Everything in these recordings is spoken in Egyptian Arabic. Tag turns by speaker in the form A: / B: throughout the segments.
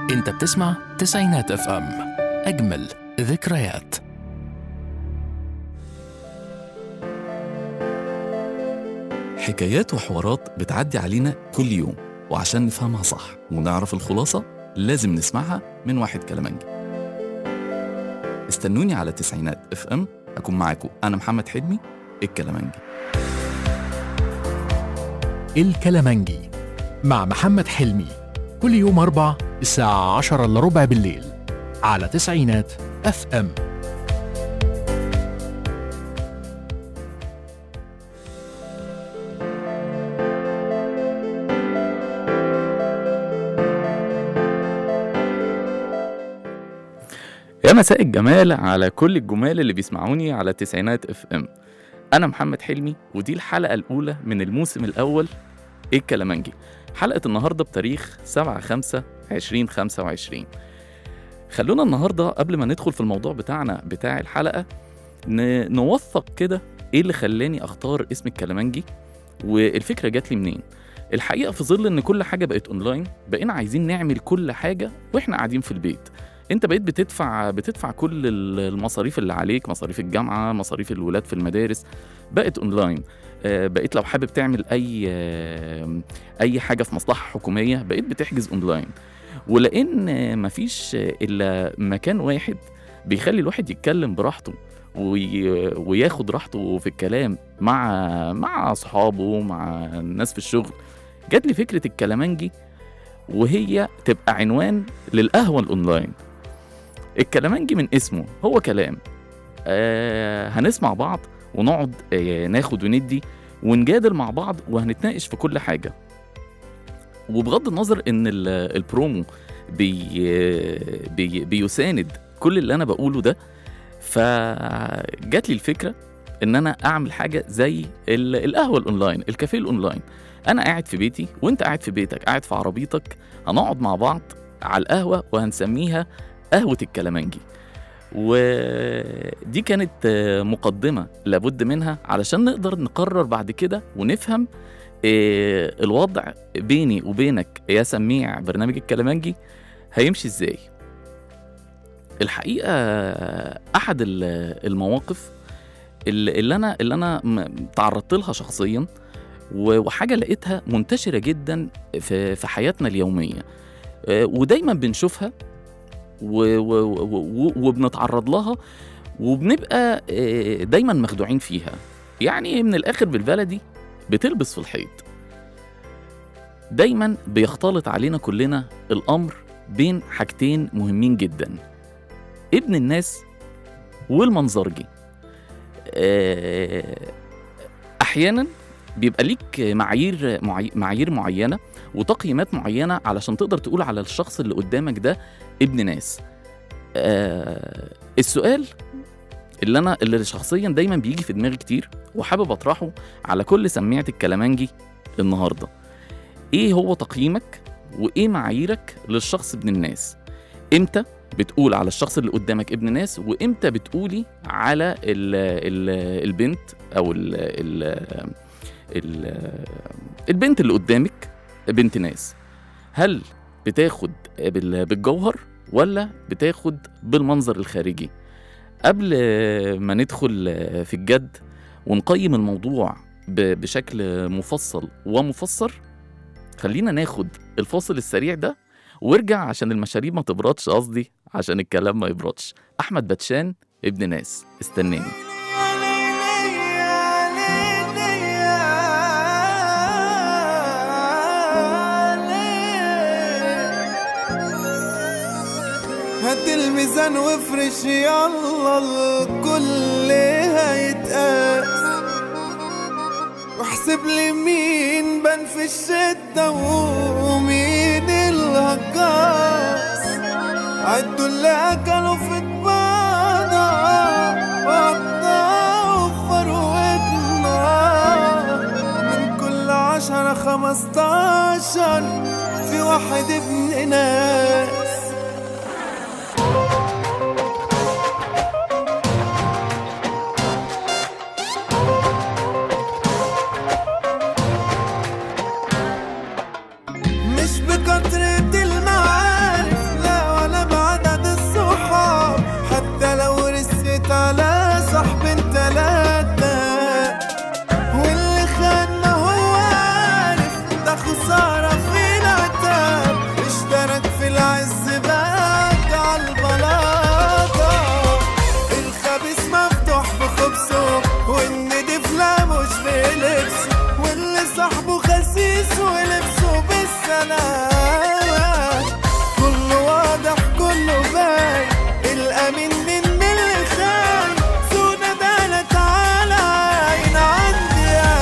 A: انت بتسمع تسعينات اف ام اجمل ذكريات
B: حكايات وحوارات بتعدي علينا كل يوم وعشان نفهمها صح ونعرف الخلاصة لازم نسمعها من واحد كلامنجي استنوني على تسعينات اف ام أكون معاكم أنا محمد حلمي الكلامنجي
A: الكلمنجي مع محمد حلمي كل يوم أربع الساعة عشرة إلا ربع بالليل على تسعينات اف ام
B: يا مساء الجمال على كل الجمال اللي بيسمعوني على تسعينات اف ام انا محمد حلمي ودي الحلقه الاولى من الموسم الاول ايه الكلامنجي حلقه النهارده بتاريخ 7 5 2025 خلونا النهارده قبل ما ندخل في الموضوع بتاعنا بتاع الحلقه ن... نوثق كده ايه اللي خلاني اختار اسم الكلامنجي والفكره جات لي منين الحقيقه في ظل ان كل حاجه بقت اونلاين بقينا عايزين نعمل كل حاجه واحنا قاعدين في البيت انت بقيت بتدفع بتدفع كل ال- المصاريف اللي عليك مصاريف الجامعه مصاريف الولاد في المدارس بقت اونلاين آه، بقيت لو حابب تعمل اي آه، اي حاجه في مصلحه حكوميه بقيت بتحجز اونلاين ولان آه، مفيش آه، الا مكان واحد بيخلي الواحد يتكلم براحته وي... وياخد راحته في الكلام مع مع اصحابه مع الناس في الشغل جات لي فكره الكلامنجي وهي تبقى عنوان للقهوه الاونلاين الكلامنجي من اسمه هو كلام آه هنسمع بعض ونقعد آه ناخد وندي ونجادل مع بعض وهنتناقش في كل حاجة وبغض النظر ان ال- البرومو بي بي بيساند كل اللي انا بقوله ده فجات لي الفكرة ان انا اعمل حاجة زي ال- القهوة الاونلاين الكافيه الاونلاين انا قاعد في بيتي وانت قاعد في بيتك قاعد في عربيتك هنقعد مع بعض على القهوة وهنسميها قهوة الكلامنجي ودي كانت آه، مقدمة لابد منها علشان نقدر نقرر بعد كده ونفهم آه، الوضع بيني وبينك يا سميع برنامج الكلامنجي هيمشي ازاي الحقيقة آه، أحد ال- المواقف اللي اللي أنا اللي أنا م- تعرضت لها شخصيا و- وحاجة لقيتها منتشرة جدا في في حياتنا اليومية آه، ودايما بنشوفها و- و- و- وبنتعرض لها وبنبقى آه، دايما مخدوعين فيها يعني من الاخر بالبلدي بتلبس في الحيط دايما بيختلط علينا كلنا الامر بين حاجتين مهمين جدا ابن الناس والمنظرجي آه، احيانا بيبقى ليك معايير معي- معايير معينه وتقييمات معينه علشان تقدر تقول على الشخص اللي قدامك ده ابن ناس آه السؤال اللي انا اللي شخصيا دايما بيجي في دماغي كتير وحابب اطرحه على كل سميعة الكلامنجي النهارده ايه هو تقييمك وايه معاييرك للشخص ابن الناس امتى بتقول على الشخص اللي قدامك ابن ناس وامتى بتقولي على ال ال البنت او ال ال ال البنت اللي قدامك بنت ناس هل بتاخد بال- بالجوهر ولا بتاخد بالمنظر الخارجي قبل ما ندخل في الجد ونقيم الموضوع ب- بشكل مفصل ومفسر خلينا ناخد الفاصل السريع ده وارجع عشان المشاريب ما تبردش قصدي عشان الكلام ما يبردش احمد باتشان ابن ناس استناني
C: هات الميزان وافرش يلا الكل هيتقاس واحسب لي مين بان في الشدة ومين الهجاص عدوا اللي أكلوا في دماغنا وقطعوا فروتنا من كل عشرة خمستاشر في واحد ابن ناس مش بكترة المعارف سلامة كله واضح كله باين الأمين من اللي خاين سونا ده تعالى عين عندي يا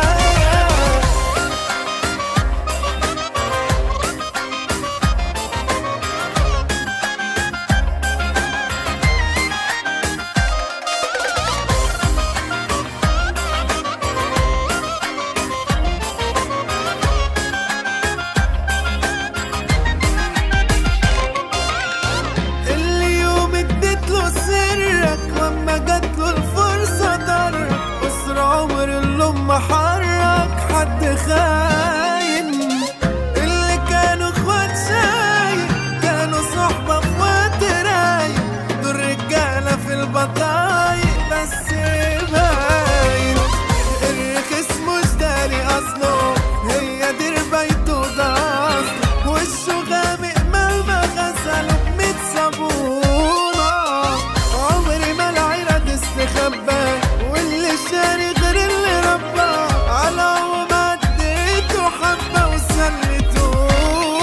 C: اللي يوم اديت له سرك واما جات له الفرصة ضرك قصر عمر اللي ما حرك حد خاين اللي كانوا اخوات شايب كانوا صحبة في وقت رايق دول رجالة في البطايق بس باين الرخيص مش داري اصله هي دي ربايته ده اصله وشه غامق مهما غسله بميت صابونة عمري ما العيرة تستخبى واللي شاري غير اللي ربى على عوم عديته حبة وسلتونا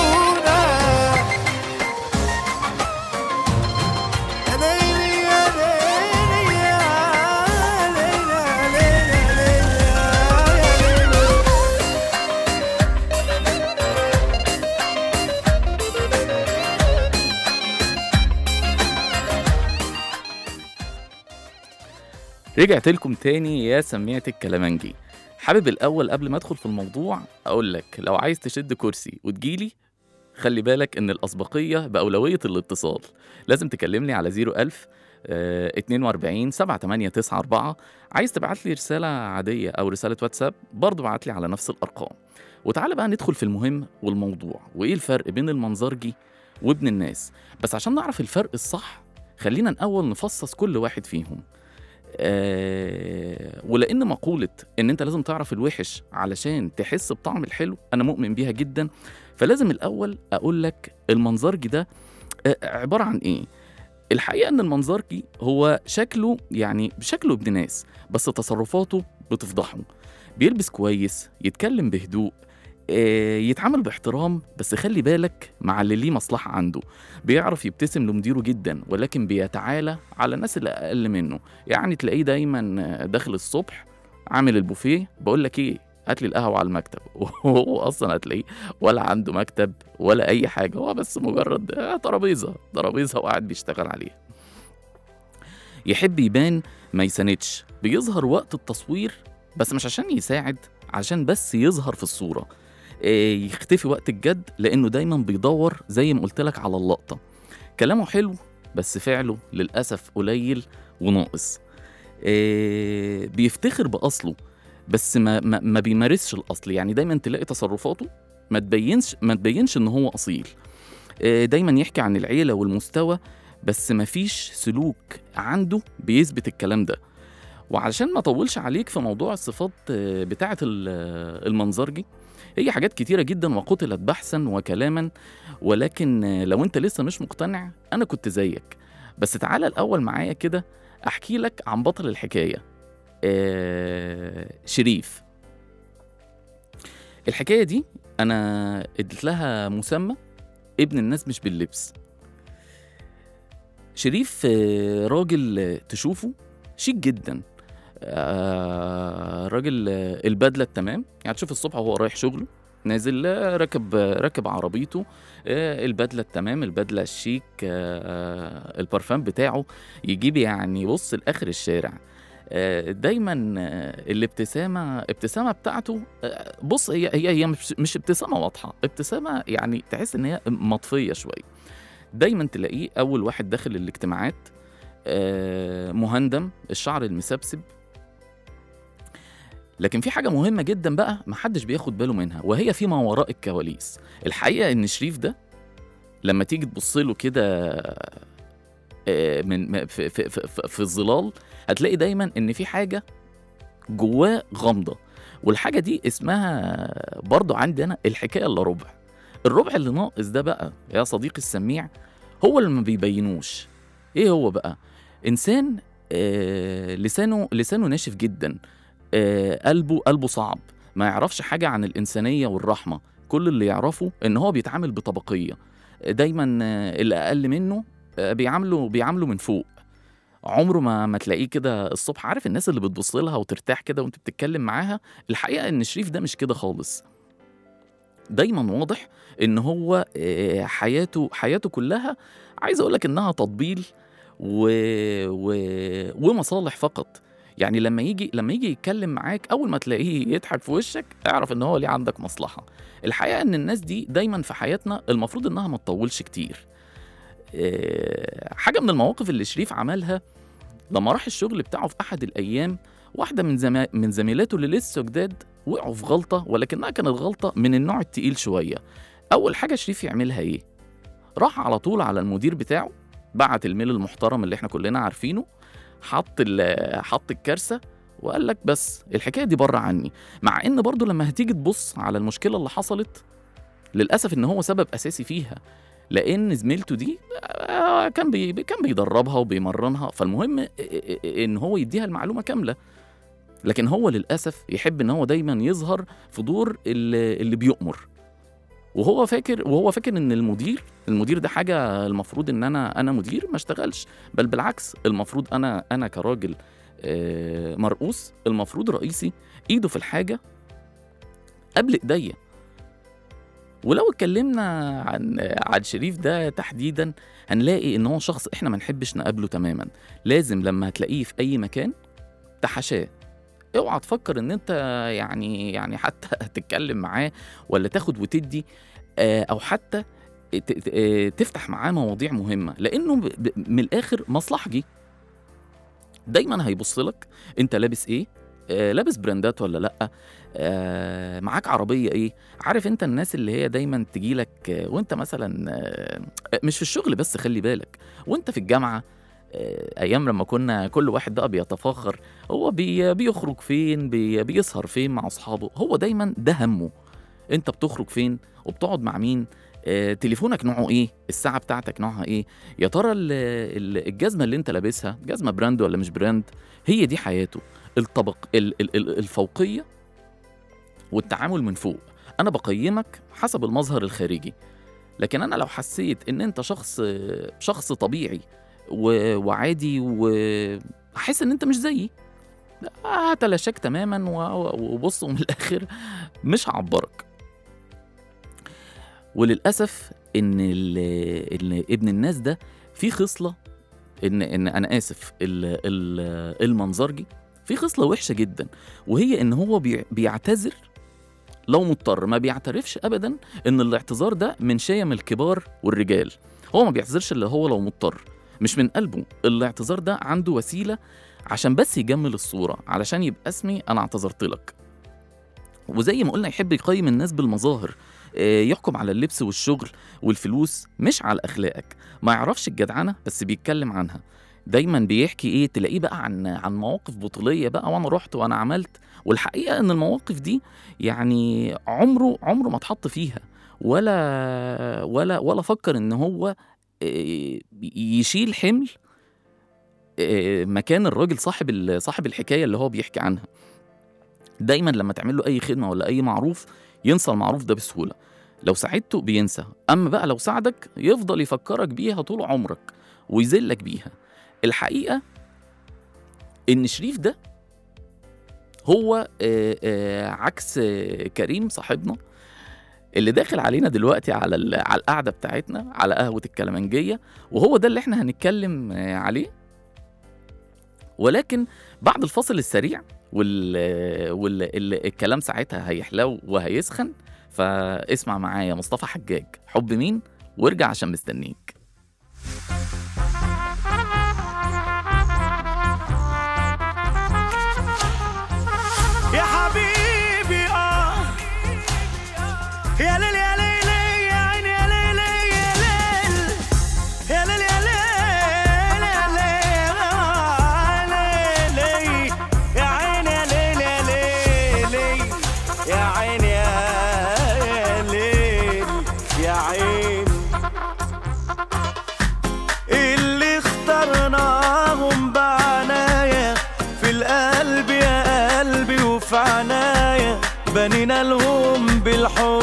C: يا ليلي يا ليلي يا ليلي يا ليلي يا ليلي
B: رجعت لكم تاني يا سميعة الكلامنجي حابب الأول قبل ما أدخل في الموضوع أقول لك لو عايز تشد كرسي وتجيلي خلي بالك إن الأسبقية بأولوية الاتصال لازم تكلمني على 01000 آه، 42 7894 عايز تبعت لي رسالة عادية أو رسالة واتساب برضه بعت لي على نفس الأرقام وتعالى بقى ندخل في المهم والموضوع وإيه الفرق بين المنظرجي وابن الناس بس عشان نعرف الفرق الصح خلينا الأول نفصص كل واحد فيهم آه ولان مقوله ان انت لازم تعرف الوحش علشان تحس بطعم الحلو انا مؤمن بيها جدا فلازم الاول اقول لك المنظرجي ده آه عباره عن ايه الحقيقه ان المنظرجي هو شكله يعني شكله ابن ناس بس تصرفاته بتفضحه بيلبس كويس يتكلم بهدوء آه، يتعامل باحترام بس خلي بالك مع اللي ليه مصلحة عنده بيعرف يبتسم لمديره جدا ولكن بيتعالى على الناس اللي أقل منه يعني تلاقيه دايما داخل الصبح عامل البوفيه بقول لك ايه هات لي القهوه على المكتب وهو اصلا هتلاقيه ولا عنده مكتب ولا اي حاجه هو بس مجرد آه، ترابيزه ترابيزه وقاعد بيشتغل عليها يحب يبان ما يساندش بيظهر وقت التصوير بس مش عشان يساعد عشان بس يظهر في الصوره آه، يختفي وقت الجد لانه دايما بيدور زي ما قلت لك على اللقطه كلامه حلو بس فعله للاسف قليل وناقص آه، بيفتخر باصله بس ما, ما, ما بيمارسش الاصل يعني دايما تلاقي تصرفاته ما تبينش ما تبينش ان هو اصيل آه، دايما يحكي عن العيله والمستوى بس ما فيش سلوك عنده بيثبت الكلام ده وعلشان ما اطولش عليك في موضوع الصفات آه، بتاعه ال- آه، المنظرجي هي حاجات كتيره جدا وقتلت بحثا وكلاما ولكن آه، لو انت لسه مش مقتنع انا كنت زيك بس تعالى الاول معايا كده احكي لك عن بطل الحكايه آه، شريف الحكايه دي انا اديت لها مسمى ابن الناس مش باللبس شريف آه، راجل آه، تشوفه شيك جدا آه، راجل آه، البدله التمام يعني تشوف الصبح وهو رايح شغله نازل آه، راكب آه، راكب عربيته آه، البدله التمام البدله الشيك آه، آه، البارفان بتاعه يجيب يعني بص لاخر الشارع آه، دايما آه، الابتسامه ابتسامه بتاعته آه، بص هي هي هي مش مش ابتسامه واضحه ابتسامه يعني تحس ان هي مطفيه شويه دايما تلاقيه اول واحد داخل الاجتماعات آه، مهندم الشعر المسبسب لكن في حاجه مهمه جدا بقى محدش بياخد باله منها وهي في ما وراء الكواليس الحقيقه ان شريف ده لما تيجي تبص له كده آه، من م- في, في, في, في, في الظلال هتلاقي دايما ان في حاجه جواه غامضه والحاجه دي اسمها برضو عندي انا الحكايه الا ربع الربع اللي ناقص ده بقى يا صديقي السميع هو اللي ما بيبينوش ايه هو بقى انسان آه لسانه لسانه ناشف جدا آه قلبه قلبه صعب ما يعرفش حاجة عن الإنسانية والرحمة كل اللي يعرفه إن هو بيتعامل بطبقية دايما آه، اللي أقل منه آه، بيعامله بيعامله من فوق عمره ما ما تلاقيه كده الصبح عارف الناس اللي بتبص لها وترتاح كده وانت بتتكلم معاها الحقيقة إن شريف ده مش كده خالص دايما واضح ان هو آه، حياته حياته كلها عايز اقول لك انها تطبيل و... و... ومصالح فقط يعني لما يجي لما يجي يتكلم معاك اول ما تلاقيه يضحك في وشك اعرف ان هو ليه عندك مصلحه الحقيقه ان الناس دي دايما في حياتنا المفروض انها ما تطولش كتير آه، حاجه من المواقف اللي شريف عملها لما راح الشغل بتاعه في احد الايام واحده من زما... من زميلاته اللي لسه جداد وقعوا في غلطه ولكنها كانت غلطه من النوع التقيل شويه اول حاجه شريف يعملها ايه راح على طول على المدير بتاعه بعت الميل المحترم اللي احنا كلنا عارفينه حط ال- حط الكارثه وقال لك بس الحكايه دي بره عني مع ان برضو لما هتيجي تبص على المشكله اللي حصلت للاسف ان هو سبب اساسي فيها لان زميلته دي آه، كان بي كان بيدربها وبيمرنها فالمهم آه، آه، آه، ان هو يديها المعلومه كامله لكن هو للاسف يحب ان هو دايما يظهر في دور اللي, اللي بيؤمر وهو فاكر وهو فاكر ان المدير المدير ده حاجه المفروض ان انا انا مدير ما اشتغلش بل بالعكس المفروض انا انا كراجل آه، مرؤوس المفروض رئيسي ايده في الحاجه قبل ايديا ولو اتكلمنا عن عن شريف ده تحديدا هنلاقي ان هو شخص احنا ما نحبش نقابله تماما لازم لما هتلاقيه في اي مكان تحاشاه اوعى تفكر ان انت يعني يعني حتى تتكلم معاه ولا تاخد وتدي آه، او حتى ت- ت- آه، تفتح معاه مواضيع مهمه لانه ب- ب- من الاخر مصلحجي دايما هيبص لك انت لابس ايه آه، لابس براندات ولا لا آه، معاك عربيه ايه عارف انت الناس اللي هي دايما تجي لك وانت مثلا آه، مش في الشغل بس خلي بالك وانت في الجامعه آه، ايام لما كنا كل واحد بقى بيتفاخر هو بي بيخرج فين بي بيسهر فين مع اصحابه هو دايما ده همه انت بتخرج فين وبتقعد مع مين آه، تليفونك نوعه ايه الساعه بتاعتك نوعها ايه يا ترى ال- ال- الجزمه اللي انت لابسها جزمه براند ولا مش براند هي دي حياته الطبق ال- ال- ال- الفوقيه والتعامل من فوق انا بقيمك حسب المظهر الخارجي لكن انا لو حسيت ان انت شخص شخص طبيعي و- وعادي واحس ان انت مش زيي لا، هتلاشاك تماما و- وبص ومن الاخر مش هعبرك وللاسف ان ال- ان ابن الناس ده في خصله ان ان انا اسف ال- ال- المنظرجي في خصله وحشه جدا وهي ان هو بيع- بيعتذر لو مضطر ما بيعترفش ابدا ان الاعتذار ده من شيم الكبار والرجال هو ما بيعتذرش الا هو لو مضطر مش من قلبه الاعتذار ده عنده وسيله عشان بس يجمل الصوره علشان يبقى اسمي انا اعتذرت لك وزي ما قلنا يحب يقيم الناس بالمظاهر آه، يحكم على اللبس والشغل والفلوس مش على اخلاقك ما يعرفش الجدعنه بس بيتكلم عنها دايما بيحكي ايه تلاقيه بقى عن عن مواقف بطوليه بقى وانا رحت وانا عملت والحقيقه ان المواقف دي يعني عمره عمره ما اتحط فيها ولا ولا ولا فكر ان هو آه، يشيل حمل آه، مكان الراجل صاحب ال- صاحب الحكايه اللي هو بيحكي عنها دايما لما تعمل له اي خدمه ولا اي معروف ينسى المعروف ده بسهوله لو ساعدته بينسى اما بقى لو ساعدك يفضل يفكرك بيها طول عمرك ويذلك بيها الحقيقه ان شريف ده هو آه، آه، عكس آه، كريم صاحبنا اللي داخل علينا دلوقتي على ال- على القعده بتاعتنا على قهوه الكلمنجيه وهو ده اللي احنا هنتكلم آه، عليه ولكن بعد الفاصل السريع وال... وال... ال- الكلام ساعتها هيحلو وهيسخن فاسمع معايا مصطفى حجاج حب مين وارجع عشان مستنيك
C: يا حبيبي اه يا ليل يا ليل يا عيني يا ليل يا ليل يا ليل يا ليل يا ليل يا عيني يا ليل يا ليل يا عيني يا ليل يا عيني اللي اخترناهم بعناية في القلب يا قلبي وفي عناية بني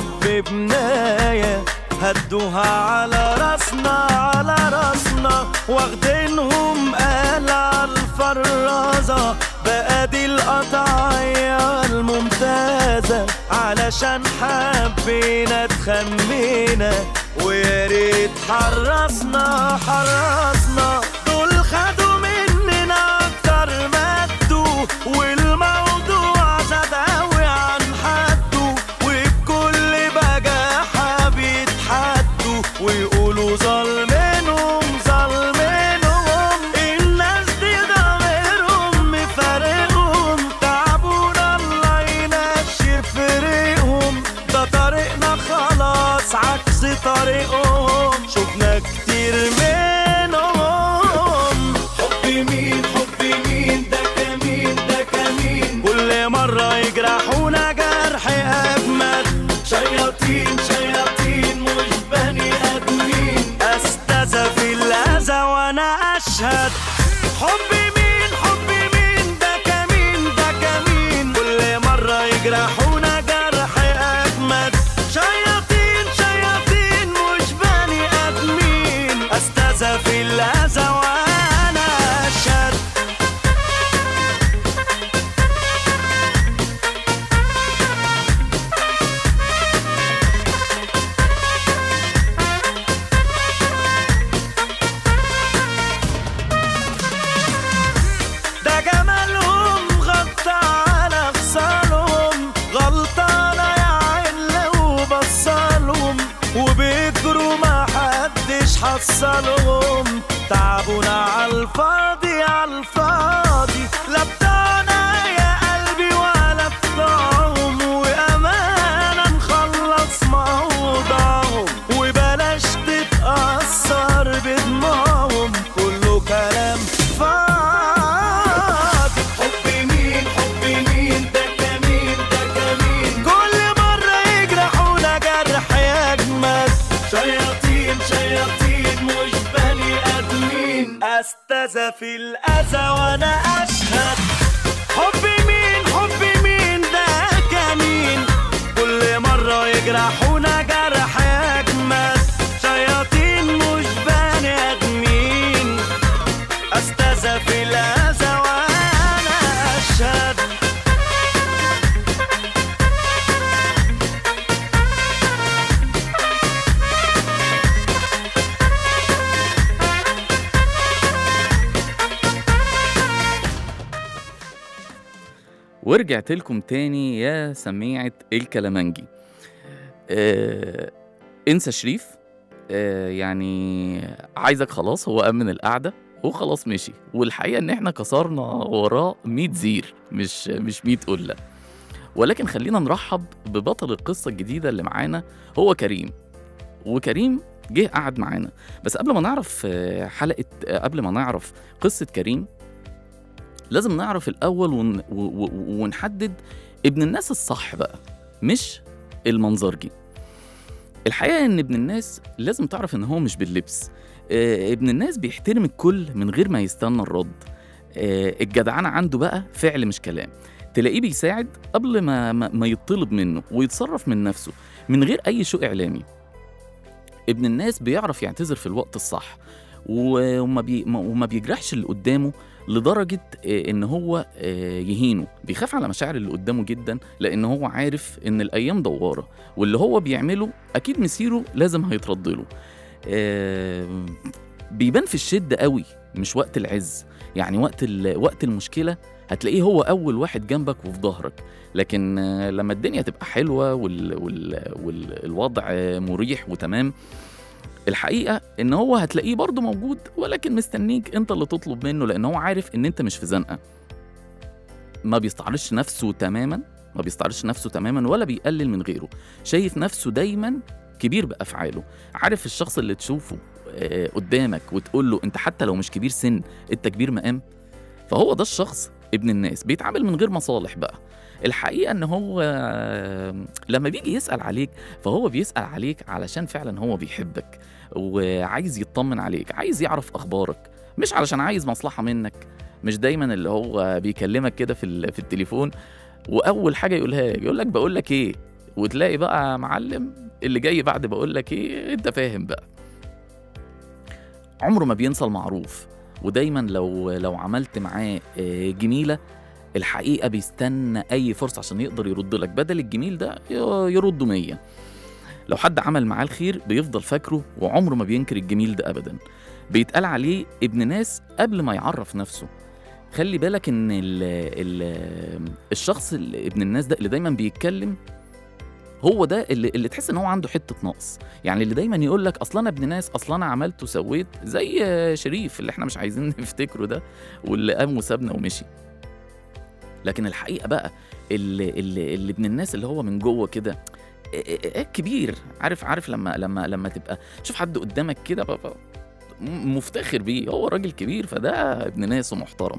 C: الحب بناية هدوها على راسنا على راسنا واخدينهم قال على الفرازة بقى دي القطعية الممتازة علشان حبينا تخمينا ويا ريت حرصنا حرصنا دول خدوا مننا اكتر ما ادوا والموضوع زاد اوي عن حده وبكل بجاحة بيتحدوا ويقولوا ظالمينهم ظالمينهم الناس دي ضميرهم مفارقهم تعبونا الله ينشر فريقهم ده طريقنا خلاص عكس طريقهم شفنا كتير منهم حب مين حب مين ده كمين ده كمين كل مرة يجرحونا جرح أجمل شياطين شياطين مش بني آدمين أستاذة في الأذى وأنا أشهد حب مين حب مين ده كمين ده كمين كل مرة يجرحونا جرح أجمد شياطين شياطين مش بني آدمين أستاذة في الأذى وأنا أشهد ده جمالهم غطى على خصالهم غلطانة يا عين لو بصالهم وبيجروا ما حدش حصلهم تعبونا عالفاضي عالفاضي لا بتاعنا يا قلبي ولا بتاعهم وأمانة نخلص موضوعهم وبلاش تتأثر بدموعهم كله كلام فاضي حب مين حب مين ده كمين ده كمين كل مرة يجرحونا جرح يجمد شياطين شياطين مش بني آدمين أستاذة في الأذى وأنا أشهد حب مين حب مين ده كمين كل مرة يجرحونا جرح يجمد شياطين مش بني آدمين أستاذة في الأذى وأنا أشهد
B: ورجعت لكم تاني يا سميعة الكلامنجي آه انسى شريف آه يعني عايزك خلاص هو أمن القعدة وخلاص مشي والحقيقة إن إحنا كسرنا وراه 100 زير مش مش 100 قلة ولكن خلينا نرحب ببطل القصة الجديدة اللي معانا هو كريم وكريم جه قعد معانا بس قبل ما نعرف آه، حلقة آه، قبل ما نعرف قصة كريم لازم نعرف الأول ون... و... و... ونحدد ابن الناس الصح بقى مش المنظرجي الحقيقة إن ابن الناس لازم تعرف إن هو مش باللبس آه ابن الناس بيحترم الكل من غير ما يستنى الرد آه الجدعنة عنده بقى فعل مش كلام تلاقيه بيساعد قبل ما, ما, ما يطلب منه ويتصرف من نفسه من غير أي شو إعلامي ابن الناس بيعرف يعتذر في الوقت الصح و- وما, بي ما- وما بيجرحش اللي قدامه لدرجة آه، إن هو آه، يهينه بيخاف على مشاعر اللي قدامه جدا لأن هو عارف إن الأيام دوارة واللي هو بيعمله أكيد مسيره لازم هيترد له آه، بيبان في الشدة قوي مش وقت العز يعني وقت ال- وقت المشكلة هتلاقيه هو أول واحد جنبك وفي ظهرك لكن آه، لما الدنيا تبقى حلوة وال... وال... والوضع آه، مريح وتمام الحقيقة إن هو هتلاقيه برضه موجود ولكن مستنيك أنت اللي تطلب منه لأن هو عارف إن أنت مش في زنقة ما بيستعرضش نفسه تماما ما بيستعرضش نفسه تماما ولا بيقلل من غيره شايف نفسه دايما كبير بأفعاله عارف الشخص اللي تشوفه آه، قدامك وتقول له أنت حتى لو مش كبير سن أنت كبير مقام فهو ده الشخص ابن الناس بيتعامل من غير مصالح بقى الحقيقة إن هو آه، لما بيجي يسأل عليك فهو بيسأل عليك علشان فعلا هو بيحبك وعايز يطمن عليك عايز يعرف أخبارك مش علشان عايز مصلحة منك مش دايما اللي هو بيكلمك كده في ال- في التليفون واول حاجه يقولها لك يقول لك بقول لك ايه وتلاقي بقى يا معلم اللي جاي بعد بقول لك ايه انت فاهم بقى عمره ما بينسى المعروف ودايما لو لو عملت معاه آه، جميله الحقيقه بيستنى اي فرصه عشان يقدر يرد لك بدل الجميل ده ي- يرده مية لو حد عمل معاه الخير بيفضل فاكره وعمره ما بينكر الجميل ده ابدا بيتقال عليه ابن ناس قبل ما يعرف نفسه خلي بالك ان ال ال الشخص اللي ابن الناس ده اللي دايما بيتكلم هو ده اللي, اللي تحس ان هو عنده حته نقص يعني اللي دايما يقول لك اصلا انا ابن ناس اصلا انا عملت وسويت زي شريف اللي احنا مش عايزين نفتكره ده واللي قام وسابنا ومشي لكن الحقيقه بقى اللي, اللي, اللي ابن الناس اللي هو من جوه كده إيه- إيه- كبير عارف عارف لما لما لما تبقى شوف حد قدامك كده بقى م- مفتخر بيه هو راجل كبير فده ابن ناس ومحترم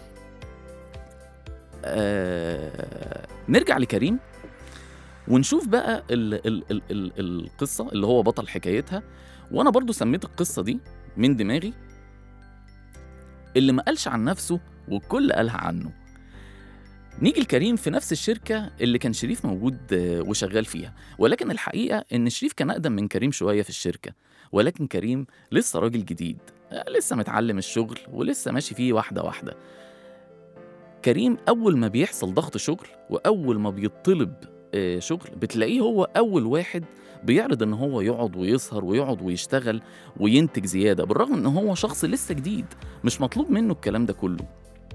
B: آه نرجع لكريم ونشوف بقى ال ال ال ال القصة اللي هو بطل حكايتها وأنا برضو سميت القصة دي من دماغي اللي ما قالش عن نفسه والكل قالها عنه نيجي لكريم في نفس الشركة اللي كان شريف موجود آه، وشغال فيها ولكن الحقيقة إن شريف كان أقدم من كريم شوية في الشركة ولكن كريم لسه راجل جديد آه، لسه متعلم الشغل ولسه ماشي فيه واحدة واحدة كريم أول ما بيحصل ضغط شغل وأول ما بيطلب آه، شغل بتلاقيه هو أول واحد بيعرض إن هو يقعد ويسهر ويقعد ويشتغل وينتج زيادة بالرغم إن هو شخص لسه جديد مش مطلوب منه الكلام ده كله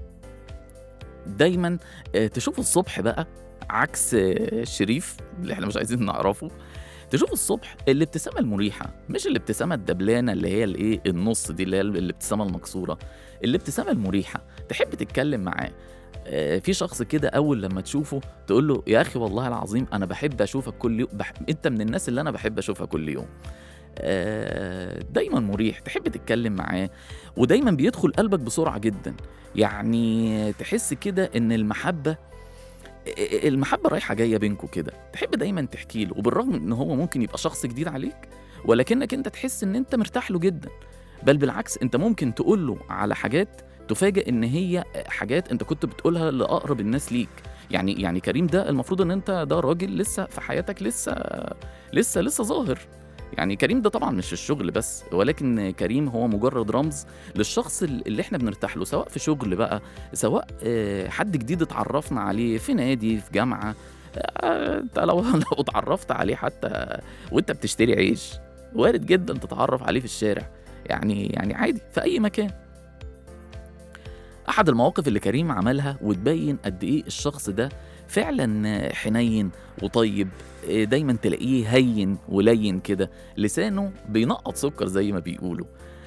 B: دايما آه، تشوفه الصبح بقى عكس آه، شريف اللي احنا مش عايزين نعرفه تشوف الصبح الابتسامة المريحة مش الابتسامة الدبلانة اللي هي الايه النص دي اللي هي الابتسامة المكسورة الابتسامة المريحة تحب تتكلم معاه آه، في شخص كده اول لما تشوفه تقول له يا اخي والله العظيم انا بحب اشوفك كل يوم بح... انت من الناس اللي انا بحب اشوفها كل يوم آه، دايما مريح تحب تتكلم معاه ودايما بيدخل قلبك بسرعة جدا يعني تحس كده ان المحبة المحبة رايحة جاية بينكوا كده تحب دايما تحكي له وبالرغم ان هو ممكن يبقى شخص جديد عليك ولكنك انت تحس ان انت مرتاح له جدا بل بالعكس انت ممكن تقول له على حاجات تفاجئ ان هي حاجات انت كنت بتقولها لاقرب الناس ليك يعني يعني كريم ده المفروض ان انت ده راجل لسه في حياتك لسه لسه لسه ظاهر يعني كريم ده طبعا مش في الشغل بس ولكن كريم هو مجرد رمز للشخص اللي احنا بنرتاح له سواء في شغل بقى سواء آه، حد جديد اتعرفنا عليه في نادي في جامعه آه، انت لو لو اتعرفت عليه حتى وانت بتشتري عيش وارد جدا تتعرف عليه في الشارع يعني يعني عادي في اي مكان احد المواقف اللي كريم عملها وتبين قد ايه الشخص ده فعلا حنين وطيب إيه، دايما تلاقيه هين ولين كده لسانه بينقط سكر زي ما بيقولوا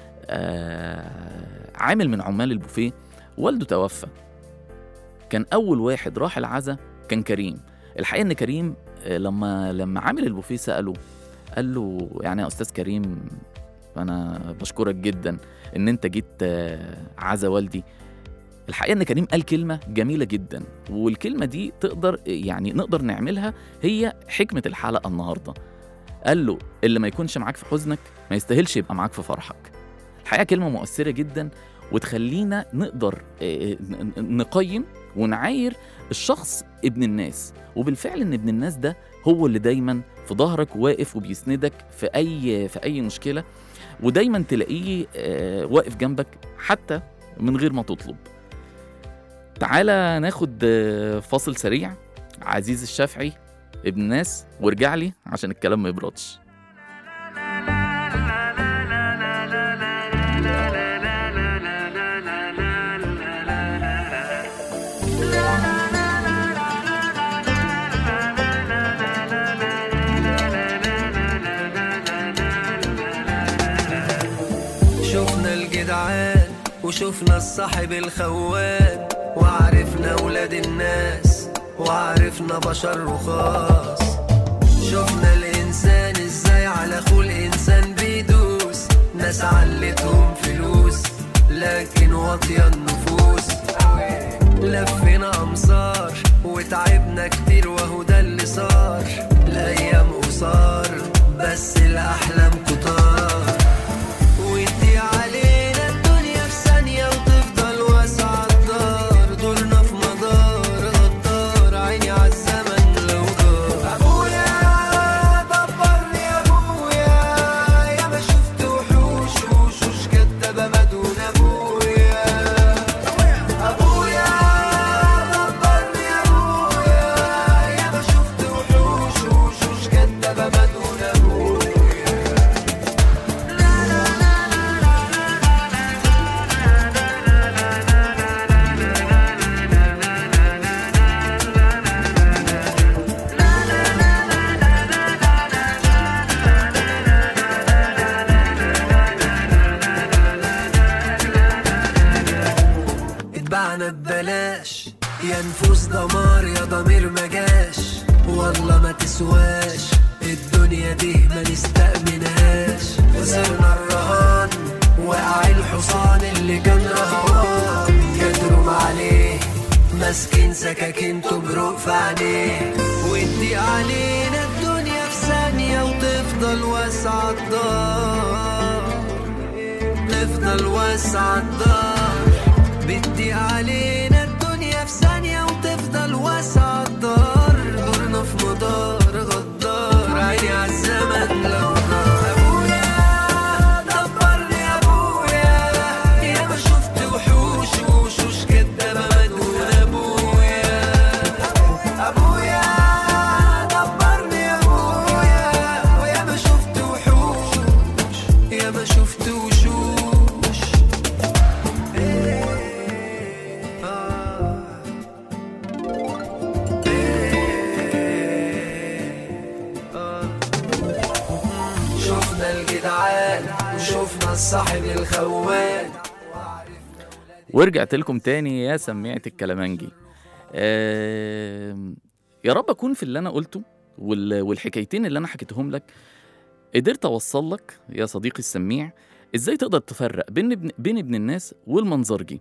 B: آه عامل من عمال البوفيه والده توفى كان اول واحد راح العزا كان كريم الحقيقه ان كريم آه، لما لما عامل البوفيه ساله قال له يعني يا استاذ كريم انا بشكرك جدا ان انت جيت آه، عزا والدي الحقيقه ان كريم قال كلمه جميله جدا والكلمه دي تقدر يعني نقدر نعملها هي حكمه الحلقه النهارده قال له اللي ما يكونش معاك في حزنك ما يستاهلش يبقى معاك في فرحك الحقيقه كلمه مؤثره جدا وتخلينا نقدر آه، ن- ن- نقيم ونعاير الشخص ابن الناس وبالفعل ان ابن الناس ده هو اللي دايما في ظهرك واقف وبيسندك في اي في اي مشكله ودايما تلاقيه آه، واقف جنبك حتى من غير ما تطلب تعالى ناخد آه، فاصل سريع عزيز الشافعي ابن ناس وارجع لي عشان الكلام ما يبردش
D: شفنا الجدعان وشفنا الصاحب الخوان وعرفنا ولاد الناس وعرفنا بشر رخاص شفنا الإنسان ازاي على اخوه الإنسان بيدوس ناس علتهم فلوس لكن واطية النفوس لفينا أمصار وتعبنا كتير وهو ده اللي صار الأيام قصار بس الأحلام كتار ويدي علينا الدنيا في ثانية وتفضل واسعة الدار دورنا في مدار غدار عيني عالزمن لو دار أبويا اتبعنا ببلاش يا نفوس دمار يا ضمير مجاش والله ما تسواش الدنيا دي ما نستأمنهاش خسرنا الرهان وقع الحصان اللي كان رهوان كترم عليه ماسكين سكاكين تبرق في عينيه وادي علينا الدنيا في ثانية وتفضل واسعة الدار تفضل واسعة الدار بدي علينا الدنيا في ثانية وتفضل واسعة الدار دورنا في مدار غدار عيني عالزمن لو دار أبويا دبرني يا أبويا يا ما شفت وحوش وشوش كدابة مدون أبويا أبويا دبرني يا أبويا ويا ما شفت وحوش يا ما شفت وشوش شفنا الجدعان وشفنا الصاحب الخوان
B: ورجعت لكم تاني يا سميعة الكلامنجي آم، يا رب أكون في اللي أنا قلته وال- والحكايتين اللي أنا حكيتهم لك قدرت أوصل لك يا صديقي السميع إزاي تقدر تفرق بين ابن, بين ابن الناس والمنظرجي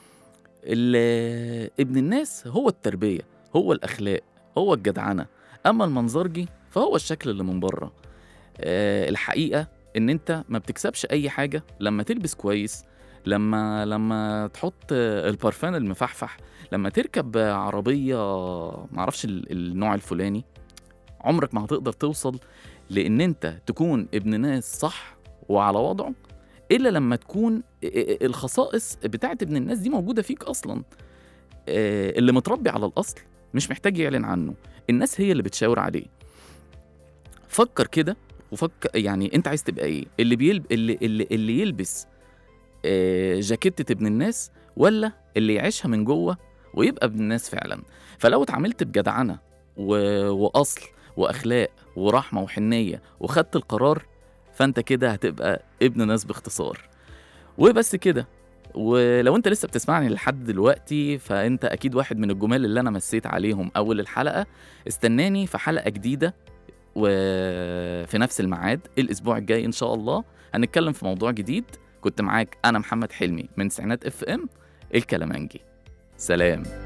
B: ال- ابن الناس هو التربية هو الأخلاق هو الجدعنة أما المنظرجي فهو الشكل اللي من بره آه، الحقيقة إن أنت ما بتكسبش أي حاجة لما تلبس كويس لما لما تحط البارفان المفحفح لما تركب عربية معرفش ال- النوع الفلاني عمرك ما هتقدر توصل لان انت تكون ابن ناس صح وعلى وضعه الا لما تكون الخصائص بتاعت ابن الناس دي موجودة فيك اصلا آه، اللي متربي على الاصل مش محتاج يعلن عنه الناس هي اللي بتشاور عليه فكر كده وفكر يعني انت عايز تبقى ايه اللي بيلب اللي اللي, اللي يلبس آه، جاكيتة ابن الناس ولا اللي يعيشها من جوه ويبقى ابن الناس فعلا فلو اتعاملت بجدعنة و... وأصل وأخلاق ورحمة وحنية وخدت القرار فأنت كده هتبقى ابن ناس باختصار وبس كده ولو انت لسه بتسمعني لحد دلوقتي فانت اكيد واحد من الجمال اللي انا مسيت عليهم اول الحلقه استناني في حلقه جديده وفي نفس الميعاد الاسبوع الجاي ان شاء الله هنتكلم في موضوع جديد كنت معاك انا محمد حلمي من سعنات اف ام الكلامنجي سلام